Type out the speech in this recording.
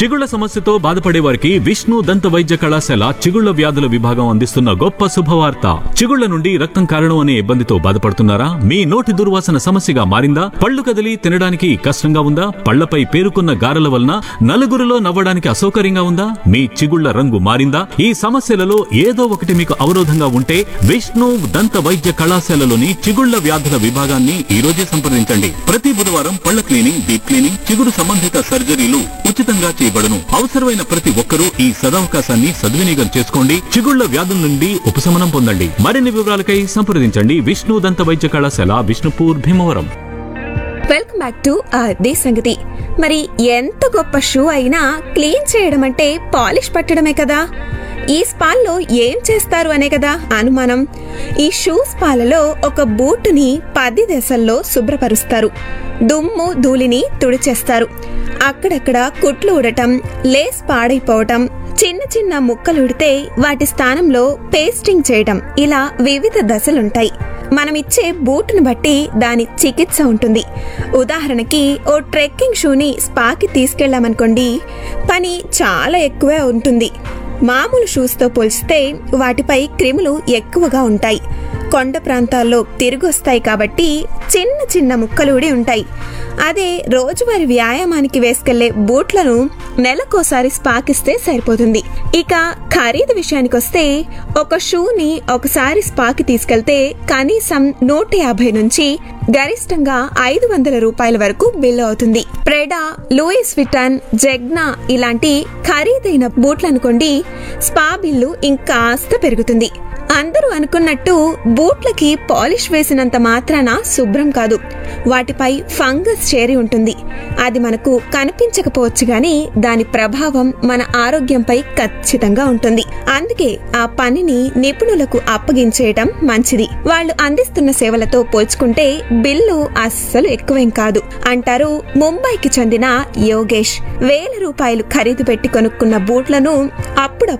చిగుళ్ల సమస్యతో బాధపడే వారికి విష్ణు దంత వైద్య కళాశాల చిగుళ్ల వ్యాధుల విభాగం అందిస్తున్న గొప్ప శుభవార్త చిగుళ్ల నుండి రక్తం కారణం అనే ఇబ్బందితో బాధపడుతున్నారా మీ నోటి దుర్వాసన సమస్యగా మారిందా పళ్ళు కదిలి తినడానికి కష్టంగా ఉందా పళ్లపై పేరుకున్న గారెల వలన నలుగురిలో నవ్వడానికి అసౌకర్యంగా ఉందా మీ చిగుళ్ల రంగు మారిందా ఈ సమస్యలలో ఏదో ఒకటి మీకు అవరోధంగా ఉంటే విష్ణు దంత వైద్య కళాశాలలోని చిగుళ్ల వ్యాధుల విభాగాన్ని ఈ రోజే సంప్రదించండి ప్రతి బుధవారం పళ్ల క్లీనింగ్ డీప్ క్లీనింగ్ చిగురు సంబంధిత సర్జరీలు ఉచితంగా చేయబడును అవసరమైన ప్రతి ఒక్కరూ ఈ సదవకాశాన్ని సద్వినియోగం చేసుకోండి చిగుళ్ల వ్యాధుల నుండి ఉపశమనం పొందండి మరిన్ని వివరాలకై సంప్రదించండి విష్ణు దంత వైద్య కళాశాల Vishnupur Bhimavaram welcome back to the సంగతి మరి ఎంత గొప్ప షూ అయినా క్లీన్ చేయడం అంటే పాలిష్ పట్టడమే కదా ఈ స్పాల్లో ఏం చేస్తారు అనే కదా అనుమానం ఈ షూ స్పాలలో ఒక బూటుని పది దశల్లో శుభ్రపరుస్తారు దుమ్ము ధూళిని తుడిచేస్తారు అక్కడక్కడ కుట్లు ఉడటం లేస్ పాడైపోవటం చిన్న చిన్న ముక్కలు ఉడితే వాటి స్థానంలో పేస్టింగ్ చేయటం ఇలా వివిధ దశలుంటాయి మనం ఇచ్చే బూట్ను బట్టి దాని చికిత్స ఉంటుంది ఉదాహరణకి ఓ ట్రెక్కింగ్ షూని స్పాకి తీసుకెళ్ళామనుకోండి పని చాలా ఎక్కువే ఉంటుంది మామూలు షూస్తో పోల్చితే వాటిపై క్రిములు ఎక్కువగా ఉంటాయి కొండ ప్రాంతాల్లో తిరిగొస్తాయి కాబట్టి చిన్న చిన్న ముక్కలుడి ఉంటాయి అదే రోజువారి వ్యాయామానికి వేసుకెళ్లే బూట్లను నెలకోసారి స్పాకిస్తే సరిపోతుంది ఇక ఖరీదు విషయానికొస్తే ఒక షూని ఒకసారి స్పాకి తీసుకెళ్తే కనీసం నూట యాభై నుంచి గరిష్టంగా ఐదు వందల రూపాయల వరకు బిల్లు అవుతుంది ప్రెడా లూయిస్ విటన్ జెగ్నా ఇలాంటి ఖరీదైన బూట్లనుకోండి స్పా బిల్లు ఇంకాస్త పెరుగుతుంది అందరూ అనుకున్నట్టు బూట్లకి పాలిష్ వేసినంత మాత్రాన శుభ్రం కాదు వాటిపై ఫంగస్ చేరి ఉంటుంది అది మనకు కనిపించకపోవచ్చు గాని దాని ప్రభావం మన ఆరోగ్యంపై ఖచ్చితంగా ఉంటుంది అందుకే ఆ పనిని నిపుణులకు అప్పగించేయటం మంచిది వాళ్ళు అందిస్తున్న సేవలతో పోల్చుకుంటే బిల్లు అస్సలు ఎక్కువేం కాదు అంటారు ముంబైకి చెందిన యోగేష్ వేల రూపాయలు ఖరీదు పెట్టి కొనుక్కున్న బూట్లను అప్పుడప్పుడు